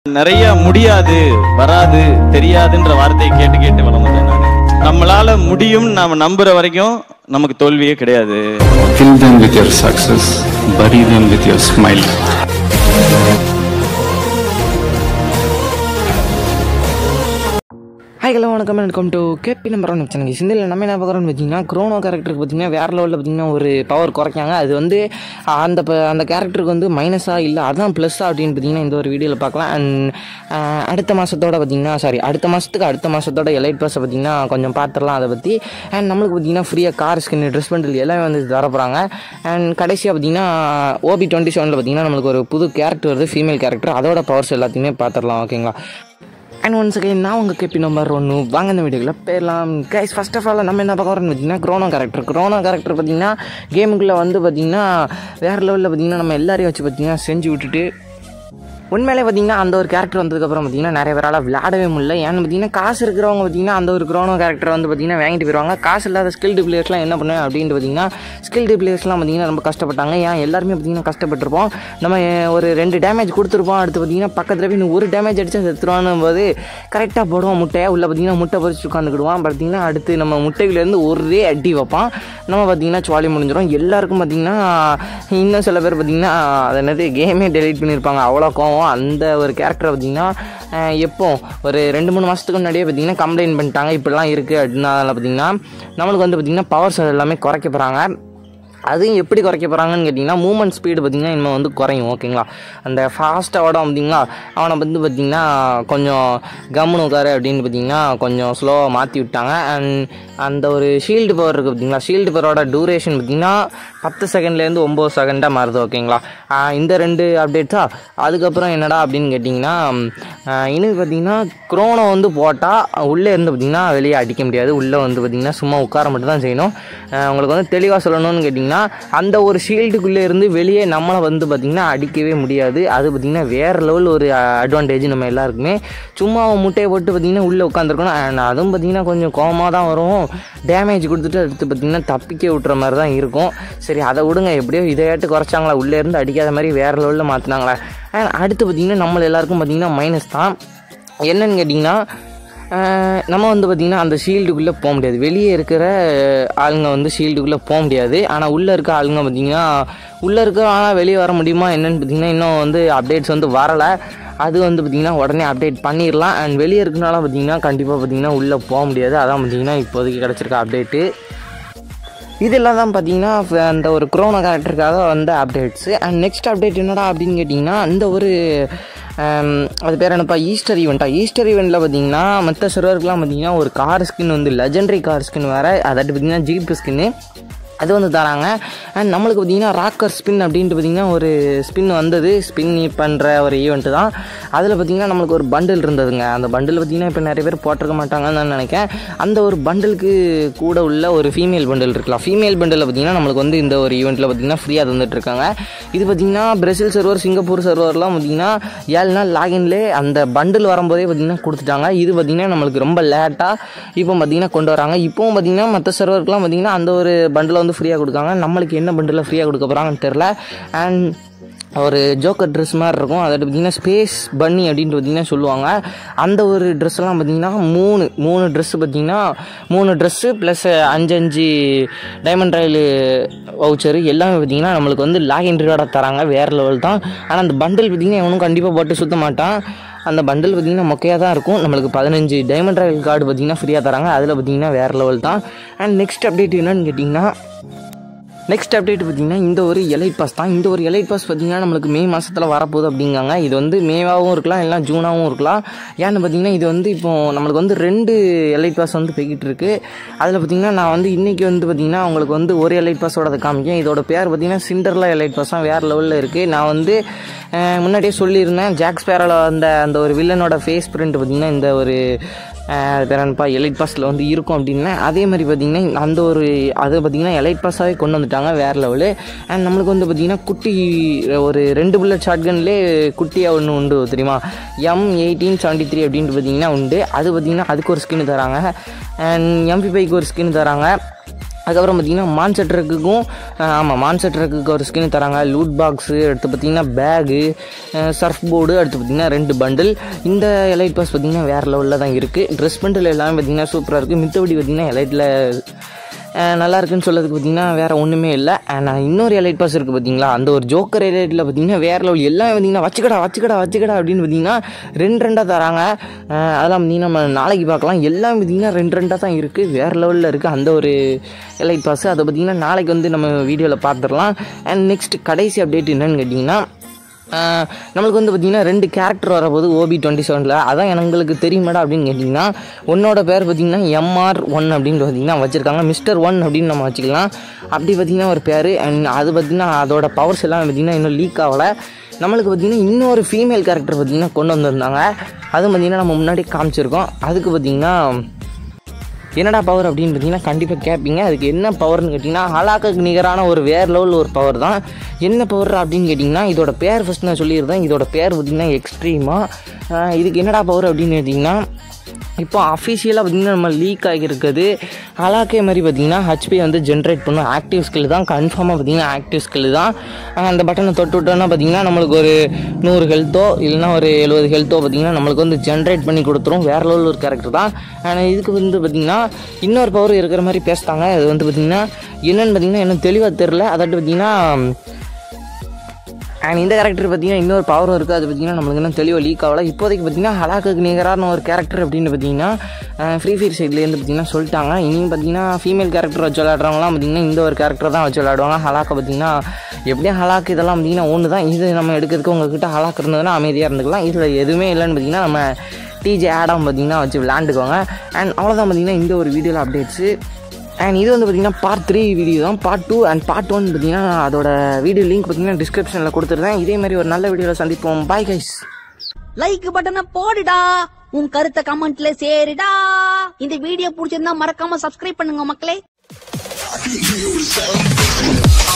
நிறைய முடியாது வராது தெரியாதுன்ற வார்த்தையை கேட்டு கேட்டு வளர்ந்துட்டேன் நான் நம்மளால முடியும் நாம நம்புற வரைக்கும் நமக்கு தோல்வியே கிடையாது Fill them with your success, bury them with your smile. Hi hello வணக்கம் welcome to KP number one channel சிந்தில் நம்ம என்ன பார்க்குறோம்னு பார்த்தீங்கன்னா க்ரோனோ கேரக்டருக்கு பார்த்தீங்கன்னா வேறு லெவலில் பார்த்தீங்கன்னா ஒரு பவர் குறைக்காங்க அது வந்து அந்த ப- அந்த கேரக்டருக்கு வந்து மைனஸாக இல்லை அதான் ப்ளஸ்ஸாக அப்படின்னு பார்த்தீங்கன்னா இந்த ஒரு வீடியோவில் பார்க்கலாம் அண்ட் அடுத்த மாதத்தோட பார்த்தீங்கன்னா சாரி அடுத்த மாதத்துக்கு அடுத்த மாதத்தோட எலைட் ப்ளஸை பார்த்தீங்கன்னா கொஞ்சம் பார்த்துடலாம் அதை பற்றி அண்ட் நம்மளுக்கு பார்த்தீங்கன்னா ஃப்ரீயாக கார் ஸ்கின் ட்ரெஸ் பண்டில் எல்லாமே வந்து தர போகிறாங்க அண்ட் கடைசியாக பார்த்தீங்கன்னா ஓபி டுவெண்ட்டி செவனில் பார்த்தீங்கன்னா நம்மளுக்கு ஒரு புது கேரக்டர் வருது ஃபீமேல் கேரக்டர் அதோட பவர்ஸ் எல்லாத்தையுமே பார்த்துடலாம் ஓகேங்களா அண்ட் ஒன்ஸ் அகைன் நான் உங்கள் கேபி நம்பர் ஒன்று வாங்க இந்த வீடியோக்குள்ள போயிடலாம் கைஸ் ஃபர்ஸ்ட் ஆஃப் ஆல் நம்ம என்ன பார்க்க வரோம்னு பார்த்தீங்கன்னா க்ரோனோ கேரக்டர் க்ரோனோ கேரக்டர் பார்த்தீங்கன்னா கேமுக்குள்ளே வந்து பார்த்தீங்கன்னா வேறு லெவலில் பார்த்தீங்கன்னா நம்ம எல்லாரையும் வச்சு பார்த்தீங்கன்னா செஞ்சு விட்டுட்டு உண்மையிலே பார்த்தீங்கன்னா அந்த ஒரு கேரக்டர் வந்ததுக்கப்புறம் பார்த்தீங்கன்னா நிறைய பேரால் விளையாடவே முடியல ஏன்னு பார்த்தீங்கன்னா காசு இருக்கிறவங்க பார்த்தீங்கன்னா அந்த ஒரு க்ரோனோ கேரக்டர் வந்து பார்த்தீங்கன்னா வாங்கிட்டு போயிடுவாங்க காசு இல்லாத ஸ்கில்டு பிளேயர்ஸ்லாம் என்ன பண்ணுவேன் அப்படின்ட்டு பார்த்தீங்கன்னா ஸ்கில்டு பிளேயர்ஸ்லாம் பார்த்தீங்கன்னா ரொம்ப கஷ்டப்பட்டாங்க ஏன் எல்லாருமே பார்த்தீங்கன்னா கஷ்டப்பட்டிருப்போம் நம்ம அஹ், ஒரு ரெண்டு டேமேஜ் கொடுத்துருப்போம் அடுத்து பார்த்தீங்கன்னா பக்கத்தில் போய் இன்னும் ஒரு டேமேஜ் அடிச்சா செத்துருவான்னு போது கரெக்டாக போடுவோம் முட்டையை உள்ள பார்த்தீங்கன்னா முட்டை பொறிச்சு உட்காந்துக்கிடுவான் பார்த்தீங்கன்னா அடுத்து நம்ம முட்டையிலேருந்து ஒரே அடி வைப்பான் நம்ம பார்த்தீங்கன்னா சுவாலி முடிஞ்சிடும் எல்லாருக்கும் பார்த்தீங்கன்னா இன்னும் சில பேர் பார்த்தீங்கன்னா அது என்னது கேமே டெலீட் பண்ணியிருப்பாங்க அவ்வளோ கோவம் அந்த ஒரு கேரக்டரை பார்த்தீங்கன்னா அஹ், எப்போ ஒரு ரெண்டு மூணு மாதத்துக்கு முன்னாடியே பார்த்தீங்கன்னா கம்ப்ளைண்ட் பண்ணிட்டாங்க இப்படிலாம் இருக்குது அப்படின்னால பார்த்தீங்கன்னா நம்மளுக்கு வந்து பார்த்தீங்கன்னா பவர்ஸ் எல்லாமே குறைக்க போகிறாங்க அதையும் எப்படி குறைக்க போகிறாங்கன்னு கேட்டிங்கன்னா மூமெண்ட் ஸ்பீடு பார்த்திங்கன்னா இனிமேல் வந்து குறையும் ஓகேங்களா அந்த ஃபாஸ்ட்டாக ஓட பார்த்தீங்களா அவனை வந்து பார்த்திங்கன்னா கொஞ்சம் கம்முன்னு உட்காரு அப்படின்னு பார்த்தீங்கன்னா கொஞ்சம் ஸ்லோவாக மாற்றி விட்டாங்க அண்ட் அந்த ஒரு ஷீல்டு பவர் இருக்குது பார்த்தீங்களா ஷீல்டு பவரோட டூரேஷன் பார்த்திங்கன்னா பத்து செகண்ட்லேருந்து ஒம்பது செகண்டாக மாறுது ஓகேங்களா ஆஹ் இந்த ரெண்டு அப்டேட்ஸா அதுக்கப்புறம் என்னடா அப்படின்னு கேட்டிங்கன்னா ஆஹ் இன்னும் பார்த்தீங்கன்னா க்ரோனோ வந்து போட்டால் உள்ளே இருந்து பார்த்திங்கன்னா வெளியே அடிக்க முடியாது உள்ளே வந்து பார்த்திங்கன்னா சும்மா உட்கார மட்டும் தான் செய்யணும் ஆஹ் உங்களுக்கு வந்து தெளிவாக சொல்லணும்னு கேட்டிங்கன்னா அந்த ஒரு ஷீல்டுக்குள்ளே இருந்து வெளியே நம்மளை வந்து பார்த்திங்கன்னா அடிக்கவே முடியாது அது பார்த்திங்கன்னா வேறு லெவல் ஒரு அட்வான்டேஜ் நம்ம எல்லாருக்குமே சும்மா அவன் முட்டையை போட்டு பார்த்திங்கன்னா உள்ளே உட்காந்துருக்கணும் அண்ட் அதுவும் பார்த்திங்கன்னா கொஞ்சம் கோவமாக தான் வரும் டேமேஜ் கொடுத்துட்டு அடுத்து பார்த்திங்கன்னா தப்பிக்க விட்டுற மாதிரி தான் இருக்கும் சரி அதை விடுங்க எப்படியோ இதையாட்டு குறைச்சாங்களா உள்ளே இருந்து அடிக்காத மாதிரி வேறு லெவலில் மாற்றினாங்களே அண்ட் அடுத்து பார்த்திங்கன்னா நம்ம எல்லாருக்கும் பார்த்திங்கன்னா மைனஸ் தான் என்னன்னு கேட்டிங்கன்னா ஆஹ் நம்ம வந்து பார்த்திங்கன்னா அந்த ஷீல்டுக்குள்ளே போக முடியாது வெளியே இருக்கிற ஆளுங்க வந்து ஷீல்டுக்குள்ளே போக முடியாது ஆனால் உள்ளே இருக்க ஆளுங்க பார்த்திங்கன்னா உள்ளே இருக்க ஆனால் வெளியே வர முடியுமா என்னன்னு பார்த்திங்கன்னா இன்னும் வந்து அப்டேட்ஸ் வந்து வரலை அது வந்து பார்த்திங்கன்னா உடனே அப்டேட் பண்ணிடலாம் அண்ட் வெளியே இருக்கனால பார்த்திங்கன்னா கண்டிப்பாக பார்த்திங்கன்னா உள்ளே போக முடியாது அதான் பார்த்திங்கன்னா இப்போதைக்கு கிடச்சிருக்க அப்டேட்டு இதெல்லாம் தான் பார்த்தீங்கன்னா ஃப- அந்த ஒரு குரோனா கேரக்டருக்காக வந்த அப்டேட்ஸு அண்ட் நெக்ஸ்ட் அப்டேட் என்னடா அப்படின்னு கேட்டிங்கன்னா அந்த ஒரு ஆம், அது பேர் என்னப்பா ஈஸ்டர் ஈவெண்ட்டா ஈஸ்டர் ஈவெண்ட்டில் பார்த்தீங்கன்னா மற்ற சர்வருக்குலாம் பார்த்தீங்கன்னா ஒரு கார் ஸ்கின் வந்து லெஜெண்டரி கார் ஸ்கின் வேறு அதாட்டு பார்த்தீங்கன்னா ஜீப் ஸ்கின்னு அது வந்து தராங்க அண்ட் நம்மளுக்கு பார்த்தீங்கன்னா ராக்கர் ஸ்பின் அப்படின்ட்டு பார்த்தீங்கன்னா ஒரு ஸ்பின் வந்தது ஸ்பின் பண்ணுற ஒரு ஈவெண்ட்டு தான் அதில் பார்த்தீங்கன்னா நம்மளுக்கு ஒரு பண்டில் இருந்ததுங்க அந்த பண்டில் பார்த்தீங்கன்னா இப்போ நிறைய பேர் போட்டிருக்க மாட்டாங்கன்னு நான் நினைக்கிறேன் அந்த ஒரு பண்டிலுக்கு கூட உள்ள ஒரு ஃபீமேல் பண்டில் இருக்கலாம் ஃபீமேல் பண்டில் பார்த்தீங்கன்னா நம்மளுக்கு வந்து இந்த ஒரு ஈவெண்ட்டில் பார்த்தீங்கன்னா ஃப்ரீயாக தந்துட்டு இருக்காங்க இது பார்த்தீங்கன்னா பிரேசில் சர்வர் சிங்கப்பூர் சர்வர்லாம் பார்த்தீங்கன்னா ஏழு நாள் லாகின்லேயே அந்த பண்டில் வரும்போதே பார்த்தீங்கன்னா கொடுத்துட்டாங்க இது பார்த்தீங்கன்னா நம்மளுக்கு ரொம்ப லேட்டாக இப்போ பார்த்தீங்கன்னா கொண்டு வராங்க இப்போவும் பார்த்தீங்கன்னா மற்ற சர்வருக்குலாம் பார்த்தீங்கன்னா அந்த ஒரு பண்டில் வந்து ஃப்ரீயாக கொடுக்காங்க நம்மளுக்கு என்ன பண்டில் ஃப்ரீயாக கொடுக்க போகிறாங்கன்னு தெரில அண்ட் ஒரு ஜோக்கர் ட்ரெஸ் மாதிரி இருக்கும் அதை பார்த்தீங்கன்னா ஸ்பேஸ் பன்னி அப்படின்ட்டு பார்த்தீங்கன்னா சொல்லுவாங்க அந்த ஒரு ட்ரெஸ் எல்லாம் பார்த்தீங்கன்னா மூணு மூணு ட்ரெஸ்ஸு பார்த்தீங்கன்னா மூணு ட்ரெஸ்ஸு ப்ளஸ் அஞ்சு அஞ்சு டைமண்ட் ராயல் வவுச்சரு எல்லாமே பார்த்தீங்கன்னா நம்மளுக்கு வந்து லாகின் ரிவார்டாக தராங்க வேறு லெவல் தான் ஆனால் அந்த பண்டில் பார்த்தீங்கன்னா எவனும் கண்டிப்பாக போட்டு சுத்த மாட்டான் அந்த பண்டில் பார்த்தீங்கன்னா மொக்கையாக தான் இருக்கும் நம்மளுக்கு பதினஞ்சு டைமண்ட் ராயல் கார்டு பார்த்தீங்கன்னா ஃப்ரீயாக தராங்க அதில் பார்த்தீங்கன்னா வேறு லெவல் தான் அண்ட் நெக்ஸ்ட் அப்டேட் என்னன்னு கேட்டிங்கன்னா நெக்ஸ்ட் அப்டேட் பார்த்தீங்கன்னா இந்த ஒரு எலைட் பாஸ் தான் இந்த ஒரு எலைட் பாஸ் பார்த்தீங்கன்னா நம்மளுக்கு மே மாதத்தில் வரப்போகுது அப்படிங்காங்க இது வந்து மேவாகவும் இருக்கலாம் இல்லை ஜூனாகவும் இருக்கலாம் ஏன்னு பார்த்தீங்கன்னா இது வந்து இப்போ நம்மளுக்கு வந்து ரெண்டு எலைட் பாஸ் வந்து போய்கிட்டு இருக்கு அதில் பார்த்தீங்கன்னா நான் வந்து இன்றைக்கி வந்து பார்த்தீங்கன்னா உங்களுக்கு வந்து ஒரு எலைட் பாஸோட காமிக்கேன் இதோட பேர் பார்த்தீங்கன்னா சிண்டர்லா எலைட் பாஸ் தான் வேறு லெவலில் இருக்குது நான் வந்து அஹ், முன்னாடியே சொல்லியிருந்தேன் ஜாக் ஸ்பேரோட அந்த அந்த ஒரு வில்லனோட ஃபேஸ் பிரிண்ட் பார்த்தீங்கன்னா இந்த ஒரு அஹ், அது பேர் என்னப்பா எலைட் பாஸில் வந்து இருக்கும் அப்படின்னா அதே மாதிரி பார்த்தீங்கன்னா அந்த ஒரு அது பார்த்தீங்கன்னா எலைட் பாஸாகவே கொண்டு வந்துட்டாங்க வேறு லெவலு அண்ட் நம்மளுக்கு வந்து பார்த்தீங்கன்னா குட்டி ஒரு ரெண்டு புல்லட் ஷாட்கன்லேயே குட்டியாக ஒன்று உண்டு தெரியுமா எம் எயிட்டீன் செவன்ட்டி த்ரீ அப்படின்ட்டு பார்த்தீங்கன்னா உண்டு அது பார்த்தீங்கன்னா அதுக்கு ஒரு ஸ்கின் தராங்க அண்ட் எம்பி பைக்கு ஒரு ஸ்கின் தராங்க அதுக்கப்புறம் பார்த்தீங்கன்னா மான்செட் ட்ரக்குக்கும் ஆமாம் மான்செட் ட்ரக்குக்கு ஒரு ஸ்கின் தராங்க லூட் பாக்ஸு அடுத்து பார்த்தீங்கன்னா பேகு சர்ஃப் போர்டு அடுத்து பார்த்தீங்கன்னா ரெண்டு பண்டில் இந்த எலைட் பாஸ் பார்த்தீங்கன்னா வேறு லெவலில் தான் இருக்குது ட்ரெஸ் பண்டில் எல்லாமே பார்த்தீங்கன்னா சூப்பராக இருக்குது மித்தபடி பார்த்தீங்கன்னா எலைட்டில் நல்லா இருக்குன்னு சொல்லதுக்கு பார்த்தீங்கன்னா வேறு ஒன்றுமே இல்லை நான் இன்னொரு எலைட் பாஸ் இருக்குது பார்த்தீங்களா அந்த ஒரு ஜோக்கர் எலைட்டில் பார்த்தீங்கன்னா வேறு லெவல் எல்லாம் பார்த்தீங்கன்னா வச்சுக்கடா வச்சுக்கடா வச்சுக்கடா அப்படின்னு பார்த்தீங்கன்னா ரெண்டு ரெண்டாக தராங்க அஹ் அதெல்லாம் பார்த்தீங்கன்னா நம்ம நாளைக்கு பார்க்கலாம் எல்லாம் பார்த்தீங்கன்னா ரெண்டு ரெண்டாக தான் இருக்குது வேறு லெவலில் இருக்குது அந்த ஒரு எலைட் பாஸ் அதை பார்த்தீங்கன்னா நாளைக்கு வந்து நம்ம வீடியோவில் பார்த்துடலாம் அண்ட் நெக்ஸ்ட் கடைசி அப்டேட் என்னன்னு கேட்டிங்கன்னா ஆஹ் நம்மளுக்கு வந்து பார்த்திங்கன்னா ரெண்டு கேரக்டர் வரப்போது ஓபி டுவெண்ட்டி செவனில் அதான் எங்களுக்கு தெரியுமாடா அப்படின்னு கேட்டிங்கன்னா உன்னோட பேர் பார்த்திங்கன்னா எம்ஆர் ஒன் அப்படின்னு பார்த்திங்கன்னா வச்சுருக்காங்க மிஸ்டர் ஒன் அப்படின்னு நம்ம வச்சுக்கலாம் அப்படி பார்த்திங்கன்னா ஒரு பேர் அண்ட் அது பார்த்திங்கன்னா அதோட பவர்ஸ் எல்லாம் பார்த்திங்கன்னா இன்னும் லீக் ஆகலை நம்மளுக்கு பார்த்திங்கன்னா இன்னொரு ஃபீமேல் கேரக்டர் பார்த்திங்கன்னா கொண்டு வந்திருந்தாங்க அதுவும் பார்த்திங்கன்னா நம்ம முன்னாடி காமிச்சிருக்கோம் அதுக்கு பார்த்திங்கன்னா என்னடா பவர் அப்படின்னு பார்த்தீங்கன்னா கண்டிப்பாக கேட்பீங்க அதுக்கு என்ன பவர்னு கேட்டிங்கன்னா ஹலாக்கு நிகரான ஒரு வேறு லெவலில் ஒரு பவர் தான் என்ன பவர் அப்படின்னு கேட்டிங்கன்னா இதோட பேர் ஃபஸ்ட் நான் சொல்லியிருந்தேன் இதோட பேர் பார்த்திங்கன்னா எக்ஸ்ட்ரீமாக இதுக்கு என்னடா பவர் அப்படின்னு கேட்டிங்கன்னா இப்போ அஃபிஷியலாக பார்த்திங்கன்னா நம்ம லீக் ஆகியிருக்குது ஹலாக்கே மாதிரி பார்த்திங்கன்னா ஹெச்பி வந்து ஜென்ரேட் பண்ணும் ஆக்டிவ் ஸ்கில் தான் கன்ஃபார்மாக பார்த்திங்கன்னா ஆக்டிவ் ஸ்கில் தான் ஆஹ் அந்த பட்டனை தொட்டு விட்டோன்னா பார்த்திங்கன்னா நம்மளுக்கு ஒரு நூறு ஹெல்த்தோ இல்லைன்னா ஒரு எழுபது ஹெல்த்தோ பார்த்திங்கன்னா நம்மளுக்கு வந்து ஜென்ரேட் பண்ணி கொடுத்துரும் வேறு லெவலில் ஒரு கேரக்டர் தான் ஆனால் இதுக்கு வந்து பார்த்திங்கன்னா இன்னொரு பவர் இருக்கிற மாதிரி பேசுகிறாங்க அது வந்து பார்த்திங்கன்னா என்னென்னு பார்த்திங்கன்னா எனக்கு தெளிவாக தெரில அதாட்டு பார்த்திங்கன்னா அண்ட் இந்த கேரக்டர் பார்த்தீங்கன்னா இன்னொரு பவரும் இருக்குது அது பார்த்தீங்கன்னா நம்மளுக்கு இன்னும் தெளிவாக லீக் ஆகல இப்போதைக்கு பார்த்தீங்கன்னா ஹலாக்கு நிகரான ஒரு கேரக்டர் அப்படின்னு பார்த்தீங்கன்னா ஃப்ரீ ஃபயர் சைட்லேருந்து பார்த்தீங்கன்னா சொல்லிட்டாங்க இனியும் பார்த்தீங்கன்னா ஃபீமேல் கேரக்டர் வச்சு விளையாடுறவங்களாம் பார்த்தீங்கன்னா இந்த ஒரு கேரக்டர் தான் வச்சு விளையாடுவாங்க ஹலாக்கை பார்த்தீங்கன்னா எப்படியும் ஹலாக் இதெல்லாம் பார்த்தீங்கன்னா ஒன்று தான் இது நம்ம எடுக்கிறதுக்கு உங்ககிட்ட ஹலாக் இருந்ததுன்னா அமைதியாக இருந்துக்கலாம் இதில் எதுவுமே இல்லைன்னு பார்த்தீங்கன்னா நம்ம டிஜே ஆடம் பார்த்தீங்கன்னா வச்சு விளையாண்டுக்கோங்க அண்ட் அவ்வளோதான் பார்த்தீங்கன்னா இந்த ஒரு வீடியோவில் அப்டேட்ஸு அண்ட் இது வந்து பார்த்தீங்கன்னா பார்ட் த்ரீ வீடியோ தான் part two and part one பார்த்தீங்கன்னா அதோட வீடியோ லிங்க் பார்த்தீங்கன்னா டிஸ்கிரிப்ஷனில் கொடுத்துருந்தேன் இதே மாதிரி ஒரு நல்ல வீடியோவில் சந்திப்போம் பாய் கைஸ் லைக் பட்டனை போடுடா உன் கருத்தை கமெண்ட்ல சேருடா இந்த வீடியோ பிடிச்சிருந்தா மறக்காம சப்ஸ்கிரைப் பண்ணுங்க மக்களே